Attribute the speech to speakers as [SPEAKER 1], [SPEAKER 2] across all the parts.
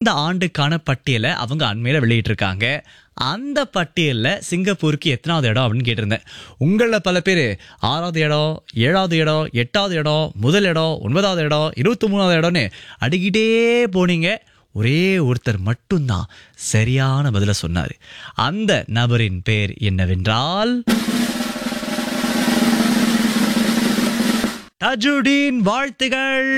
[SPEAKER 1] இந்த ஆண்டுக்கான பட்டியலை அவங்க அண்மையில வெளியிட்டிருக்காங்க அந்த பட்டியல்ல சிங்கப்பூருக்கு எத்தனாவது இடம் அப்படின்னு கேட்டிருந்தேன் உங்களில் பல பேர் ஆறாவது இடம் ஏழாவது இடம் எட்டாவது இடம் முதல் இடம் ஒன்பதாவது இடம் இருபத்தி மூணாவது இடம்னு அடிக்கிட்டே போனீங்க ஒரே ஒருத்தர் மட்டும்தான் சரியான பதில சொன்னார் அந்த நபரின் பேர் என்னவென்றால் தஜுடீன் வாழ்த்துகள்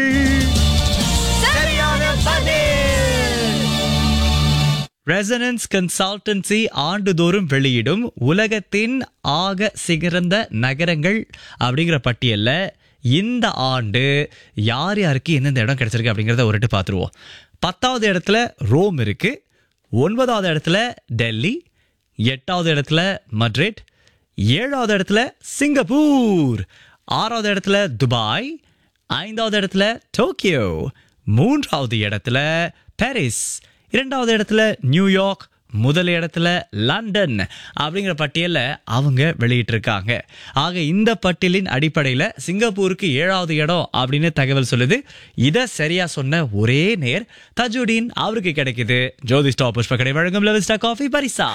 [SPEAKER 1] ரெசனன்ஸ் கன்சல்டன்சி ஆண்டுதோறும் வெளியிடும் உலகத்தின் ஆக சிறந்த நகரங்கள் அப்படிங்கிற பட்டியல்ல இந்த ஆண்டு யார் யாருக்கு எந்தெந்த இடம் கிடைச்சிருக்கு அப்படிங்கிறத ஒருட்டு பார்த்துருவோம் பத்தாவது இடத்துல ரோம் இருக்கு ஒன்பதாவது இடத்துல டெல்லி எட்டாவது இடத்துல மட்ரிட் ஏழாவது இடத்துல சிங்கப்பூர் ஆறாவது இடத்துல துபாய் ஐந்தாவது இடத்துல டோக்கியோ மூன்றாவது இடத்துல பாரிஸ் இரண்டாவது இடத்துல நியூயார்க் முதல் இடத்துல லண்டன் அப்படிங்கிற பட்டியலில் அவங்க வெளியிட்டிருக்காங்க ஆக இந்த பட்டியலின் அடிப்படையில் சிங்கப்பூருக்கு ஏழாவது இடம் அப்படின்னு தகவல் சொல்லுது இதை சரியா சொன்ன ஒரே நேர் தஜுடீன் அவருக்கு கிடைக்குது ஜோதி ஸ்டாப் புஷ்பக்கடை வழங்கும் லெவல் காஃபி பரிசா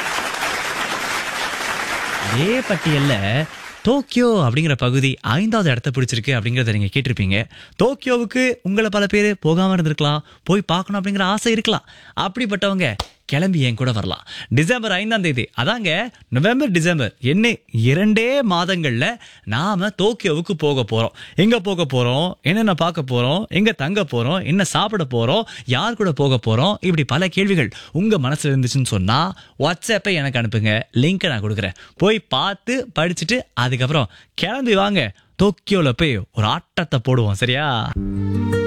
[SPEAKER 1] அதே பட்டியல்ல டோக்கியோ அப்படிங்கிற பகுதி ஐந்தாவது இடத்த பிடிச்சிருக்கு அப்படிங்கிறத நீங்க கேட்டிருப்பீங்க டோக்கியோவுக்கு உங்களை பல பேர் போகாம இருந்திருக்கலாம் போய் பார்க்கணும் அப்படிங்கிற ஆசை இருக்கலாம் அப்படிப்பட்டவங்க கிளம்பி என் கூட வரலாம் டிசம்பர் ஐந்தாம் தேதி அதாங்க நவம்பர் டிசம்பர் என்ன இரண்டே மாதங்கள்ல நாம டோக்கியோவுக்கு போக போறோம் எங்க போக போறோம் என்னென்ன பார்க்க போறோம் எங்க தங்க போறோம் என்ன சாப்பிட போறோம் யார் கூட போக போறோம் இப்படி பல கேள்விகள் உங்க மனசுல இருந்துச்சுன்னு சொன்னா வாட்ஸ்அப்பை எனக்கு அனுப்புங்க லிங்கை நான் கொடுக்குறேன் போய் பார்த்து படிச்சுட்டு அதுக்கப்புறம் கிளம்பி வாங்க டோக்கியோல போய் ஒரு ஆட்டத்தை போடுவோம் சரியா